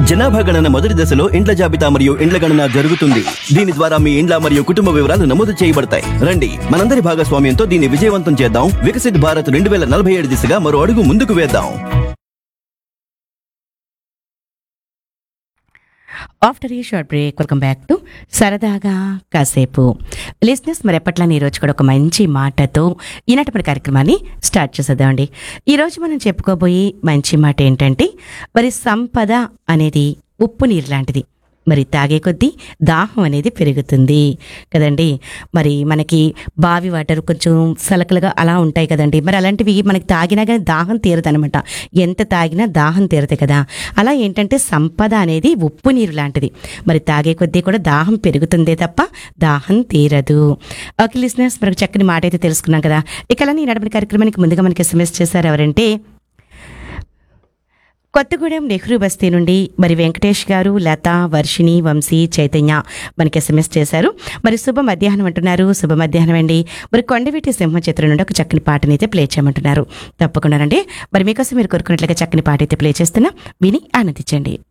జనాభా గణన మొదటి దశలో ఇండ్ల జాబితా మరియు ఇండ్ల గణన జరుగుతుంది దీని ద్వారా మీ ఇండ్ల మరియు కుటుంబ వివరాలు నమోదు చేయబడతాయి రండి మనందరి భాగస్వామ్యంతో దీన్ని విజయవంతం చేద్దాం వికసిత్ భారత్ రెండు వేల నలభై ఏడు దిశగా మరో అడుగు ముందుకు వేద్దాం ఆఫ్టర్ ఈ short break welcome back to సరదాగా కాసేపు లిస్నెస్ మరి ఎప్పట్లానే ఈరోజు కూడా ఒక మంచి మాటతో ఈనాటి మన కార్యక్రమాన్ని స్టార్ట్ చేసేద్దామండి ఈరోజు మనం చెప్పుకోబోయే మంచి మాట ఏంటంటే మరి సంపద అనేది ఉప్పు నీరు లాంటిది మరి తాగే కొద్దీ దాహం అనేది పెరుగుతుంది కదండి మరి మనకి బావి వాటర్ కొంచెం సలకలుగా అలా ఉంటాయి కదండి మరి అలాంటివి మనకి తాగినా కానీ దాహం తీరదనమాట ఎంత తాగినా దాహం తీరదు కదా అలా ఏంటంటే సంపద అనేది ఉప్పు నీరు లాంటిది మరి తాగే కొద్దీ కూడా దాహం పెరుగుతుందే తప్ప దాహం తీరదు ఓకే లిసినర్స్ మనకు చక్కని మాట అయితే తెలుసుకున్నాం కదా ఇక అలానే ఈ నడపడి కార్యక్రమానికి ముందుగా మనకి ఎస్ఎంఎస్ చేశారు ఎవరంటే కొత్తగూడెం నెహ్రూ బస్తీ నుండి మరి వెంకటేష్ గారు లత వర్షిణి వంశీ చైతన్య మనకి ఎస్ఎంఎస్ చేశారు మరి శుభ మధ్యాహ్నం అంటున్నారు శుభ మధ్యాహ్నం అండి మరి కొండవీటి సింహ చిత్రం నుండి ఒక చక్కని పాటని అయితే ప్లే చేయమంటున్నారు తప్పకుండానండి మరి మీకోసం మీరు కోరుకున్నట్లుగా చక్కని పాట అయితే ప్లే చేస్తున్నా విని ఆనందించండి